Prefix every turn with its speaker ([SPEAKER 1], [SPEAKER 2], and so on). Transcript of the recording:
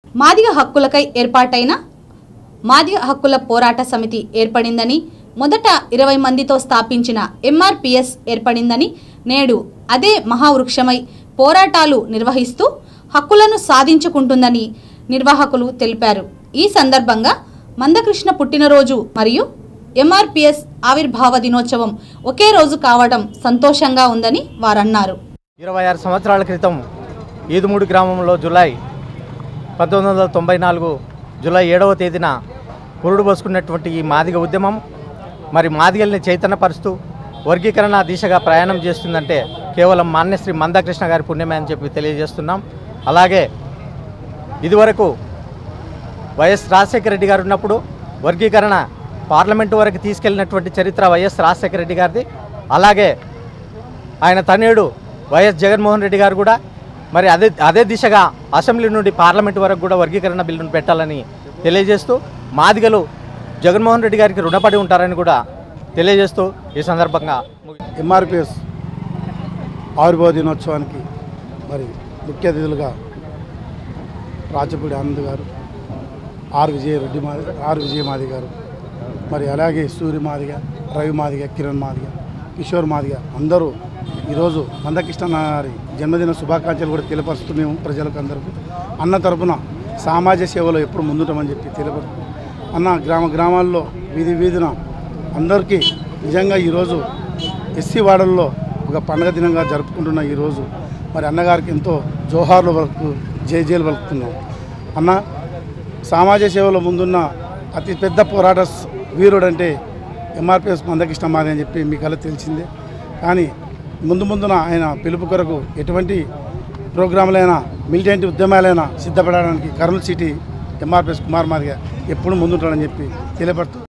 [SPEAKER 1] మాదిగ హక్కులకై ఏర్పాటైన మాదిగ హక్కుల పోరాట సమితి ఏర్పడిందని మొదట ఇరవై మందితో స్థాపించిన ఎంఆర్పిఎస్ ఏర్పడిందని నేడు అదే మహావృక్షమై పోరాటాలు నిర్వహిస్తూ హక్కులను సాధించుకుంటుందని నిర్వాహకులు తెలిపారు ఈ సందర్భంగా మందకృష్ణ పుట్టినరోజు మరియు ఎంఆర్పిఎస్ ఆవిర్భావ దినోత్సవం ఒకే రోజు కావడం సంతోషంగా ఉందని వారన్నారు
[SPEAKER 2] ఇరవై ఆరు సంవత్సరాల క్రితం ఈదుమూడి గ్రామంలో జులై పంతొమ్మిది వందల తొంభై నాలుగు జూలై ఏడవ తేదీన పురుడు పోసుకున్నటువంటి ఈ మాదిగ ఉద్యమం మరి మాదిగల్ని చైతన్యపరుస్తూ వర్గీకరణ దిశగా ప్రయాణం చేస్తుందంటే కేవలం మాన్యశ్రీ మందకృష్ణ గారి పుణ్యమే అని చెప్పి తెలియజేస్తున్నాం అలాగే ఇదివరకు వైఎస్ రాజశేఖర రెడ్డి గారు ఉన్నప్పుడు వర్గీకరణ పార్లమెంటు వరకు తీసుకెళ్ళినటువంటి చరిత్ర వైఎస్ రాజశేఖర రెడ్డి గారిది అలాగే ఆయన తనయుడు వైఎస్ జగన్మోహన్ రెడ్డి గారు కూడా మరి అదే అదే దిశగా అసెంబ్లీ నుండి పార్లమెంట్ వరకు కూడా వర్గీకరణ బిల్లును పెట్టాలని తెలియజేస్తూ మాదిగలు జగన్మోహన్ రెడ్డి గారికి రుణపడి ఉంటారని కూడా తెలియజేస్తూ ఈ సందర్భంగా ముగి-
[SPEAKER 3] ఎంఆర్పిఎస్ ఆవిర్భావ దినోత్సవానికి మరి ముఖ్య అతిథులుగా రాచపూడి ఆనంద్ గారు ఆర్ విజయ రెడ్డి మాది ఆర్ విజయమాది గారు మరి అలాగే సూర్య మాదిగ రవి మాదిగ కిరణ్ మాదిగ కిషోర్ మాదిగ అందరూ ఈరోజు మందకృష్ణ గారి జన్మదిన శుభాకాంక్షలు కూడా తెలియపరుస్తూ మేము ప్రజలకు అందరికీ అన్న తరపున సామాజిక సేవలో ఎప్పుడు ముందుంటామని చెప్పి తెలియపరుస్తూ అన్న గ్రామ గ్రామాల్లో వీధి వీధిన అందరికీ నిజంగా ఈరోజు ఎస్సీ వాడల్లో ఒక పండగ దినంగా జరుపుకుంటున్న ఈరోజు మరి అన్నగారికి ఎంతో జోహార్లు వరకు జేజేలు పలుకుతున్నాం అన్న సామాజిక సేవలో ముందున్న అతి పెద్ద పోరాట స్- వీరుడంటే ఎంఆర్పిఎస్ మందకృష్ణ మాది అని చెప్పి మీకు అలా తెలిసిందే కానీ ముందు ముందున ఆయన పిలుపు కొరకు ఎటువంటి ప్రోగ్రాంలైనా మిలిటెంట్ ఉద్యమాలైనా సిద్ధపడడానికి కర్నూలు సిటీ ఎంఆర్పిఎస్ కుమార్ మాదిగా ఎప్పుడు ముందుంటాడని చెప్పి తెలియపడుతూ